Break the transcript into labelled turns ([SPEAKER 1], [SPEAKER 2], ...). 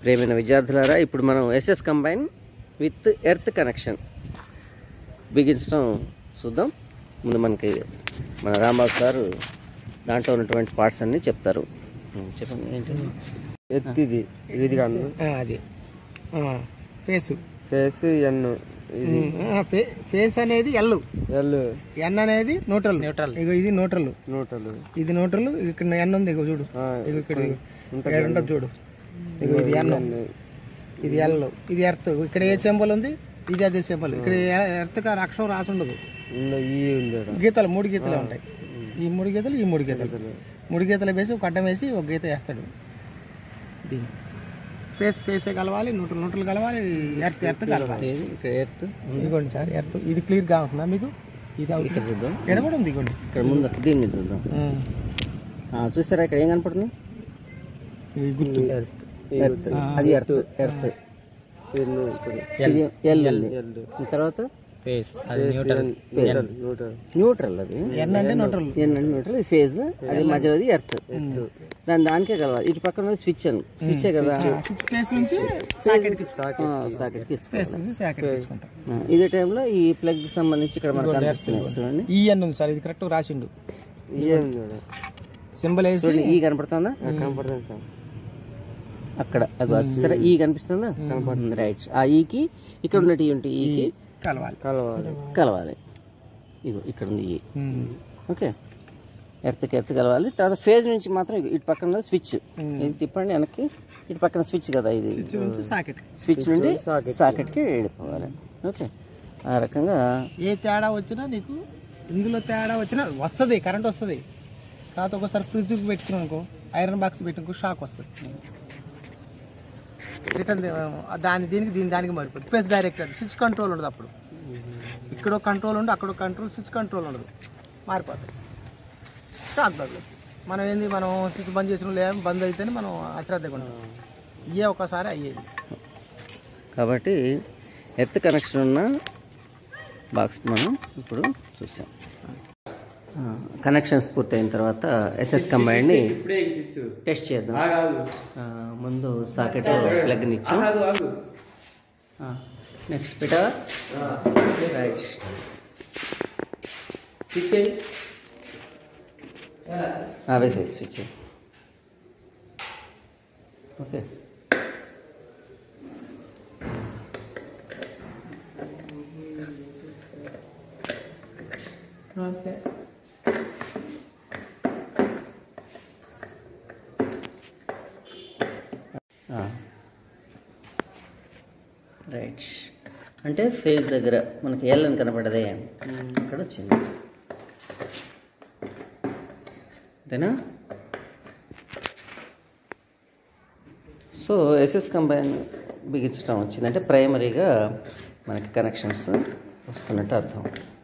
[SPEAKER 1] ప్రేమైన విద్యార్థులారా ఇప్పుడు మనం SS combine with earth connection బిగించడం చూద్దాం ముందు మనకి మన రాంబాబు సారు దాంట్లో ఉన్నటువంటి పార్ట్స్ అన్నీ చెప్తారు ఉం, చెప్పండి ఏంటి
[SPEAKER 2] ఎత్తిది ఇది కాదు
[SPEAKER 3] అది ఫేస్
[SPEAKER 2] ఫేస్ ఎన్ ఇది
[SPEAKER 3] ఫేస్ అనేది ఎల్
[SPEAKER 2] ఎల్
[SPEAKER 3] ఎన్ అనేది న్యూట్రల్ న్యూట్రల్ ఇగో ఇది న్యూట్రల్
[SPEAKER 2] నూటలు
[SPEAKER 3] ఇది న్యూట్రల్ ఇక్కడ ఎన్ ఉంది ఇగో చూడు
[SPEAKER 2] ఆ,
[SPEAKER 3] ఇగో ఇక్కడ ఇగో. ఇక్కడ ఉంటుంది చూడు ఇగో ఇది ఎన్ ఇది ఎల్ ఇది ఎర్త్ ఇక్కడ ఏ సింబల్ ఉంది ఇది అదే సింబల్ ఇక్కడ ఎర్త్ కాని అక్షరం రాసి ఉండదు
[SPEAKER 2] ఇందులో ఈ ఉంది ఈడ.
[SPEAKER 3] గీతలు మూడు గీతలు ఉంటాయి ఈ మూడు గీతలు ఈ మూడు గీతలు మూడు గీతలు వేసి ఒక అడ్డం వేసి ఒక గీత వేస్తాడు దీన్ని ఫేస్ ఫేసే కలవాలి న్యూట్రల్ న్యూట్రల్ కలవాలి ఎర్త్ ఎర్త్ కలవాలి
[SPEAKER 1] ఏది ఇక్కడ ఎర్త్
[SPEAKER 3] ఇదిగోండి సార్ ఎర్త్ ఇది క్లియర్ గా ఉంటుందా మీకు ఇది అవుట్
[SPEAKER 1] ఇక్కడ చూద్దాం
[SPEAKER 3] ఇక్కడ కూడా ఉంది ఇదిగోండి
[SPEAKER 1] ఇక్కడ ముందు అసలు దీన్ని చూద్దాం ఆ, చూసారా ఇక్కడ ఏం కనపడుతుంది
[SPEAKER 3] ఇది గుర్తు
[SPEAKER 1] ఎర్త్ అది ఎర్త్ ఎర్త్
[SPEAKER 2] ఎల్ ఇక్కడ
[SPEAKER 1] ఇది ఎల్ ఉంది తర్వాత
[SPEAKER 2] ఫేస్ న్యూటల్
[SPEAKER 1] న్యూట్రల్ అది
[SPEAKER 3] ఎన్ అంటే న్యూట్రల్
[SPEAKER 1] ఏంటంటే న్యూట్రల్ ఇది ఫేజ్ అది మధ్యలోది ఎర్త్ దాని దానికే కలవాలి ఇటు పక్కన ఉన్నది స్విచ్ అని స్విచ్చే కదా
[SPEAKER 3] స్విచ్ ఫేస్ నుంచి సాకెట్ కి
[SPEAKER 1] సాకెట్ కి
[SPEAKER 3] ఫేస్ నుంచి సాకెట్ తీసుకుంటాం
[SPEAKER 1] ఇదే టైంలో ఈ ప్లగ్ కి సంబంధించి ఇక్కడ మనకు కనిపిస్తున్నాయి చూడండి
[SPEAKER 3] ఈ ఎన్ ఉంది సార్ ఇది కరెక్ట్ రాసిండు
[SPEAKER 2] ఏం చూడ
[SPEAKER 3] సింబల్ వేసి
[SPEAKER 1] చూడండి ఈ కనపడుతుందా
[SPEAKER 2] కనపడుతుంది సార్
[SPEAKER 1] అక్కడ అది చూసారా ఈ కనిపిస్తుందా కనపడుతుంది రైట్ ఆ ఈకి ఇక్కడ ఉన్నట్టు ఈ ఉంటాయి ఈకి
[SPEAKER 3] కలవాలి
[SPEAKER 2] కలవాలి
[SPEAKER 1] కలవాలి ఇగో ఇక్కడ ఉంది ఈ ఓకే ఎర్త్కి ఎర్త్ కలవాలి తర్వాత ఫేజ్ నుంచి మాత్రం ఇగో ఇటు పక్కన ఉన్నది స్విచ్ ఇది తిప్పండి వెనక్కి ఇటు పక్కన స్విచ్ కదా ఇది
[SPEAKER 3] స్విచ్ నుంచి సాకెట్
[SPEAKER 1] స్విచ్ నుండి సాకెట్కి వెళ్ళిపోవాలి ఓకే ఆ రకంగా
[SPEAKER 3] ఏ తేడా వచ్చినా నీకు ఇందులో తేడా వచ్చినా వస్తుంది కరెంట్ వస్తుంది కాకపోతే ఒకసారి ఫ్రిడ్జ్కి పెట్టుకున్నాం అనుకో ఐరన్ బాక్స్ పెట్టుకో షాక్ వస్తుంది రిటర్న్ దాని దీనికి దీని దానికి మారిపోతుంది ఫేస్ డైరెక్ట్ అది స్విచ్ కంట్రోల్ ఉండదు అప్పుడు ఇక్కడ కంట్రోల్ ఉండదు అక్కడ కంట్రోల్ స్విచ్ కంట్రోల్ ఉండదు మారిపోతుంది షాక్ తగులుతుంది మనం ఏంది మనం స్విచ్ బంద్ చేసిన లేదా బంద్ అయితేనే మనం అశ్రద్ధగా ఉంటాం ఇవే ఒకసారి అయ్యేది
[SPEAKER 1] కాబట్టి ఎర్త్ కనెక్షన్ ఉన్న బాక్స్ మనం ఇప్పుడు చూసాం కనెక్షన్స్ పూర్తయిన తర్వాత ఎస్ఎస్ కంబైండ్ని టెస్ట్ చేద్దాం ఆ, ముందు సాకెట్ ప్లగ్ని ఇచ్చాం నెక్స్ట్ పెట్టా రైట్ స్విచ్ వేసే స్విచ్ ఓకే రైట్ అంటే ఫేస్ దగ్గర మనకి ఎల్ అని కనపడదే ఇక్కడ వచ్చింది అంతేనా సో ఎస్ఎస్ కంబైన్ బిగించడం వచ్చింది అంటే ప్రైమరీగా మనకి కనెక్షన్స్ వస్తున్నట్టు అర్థం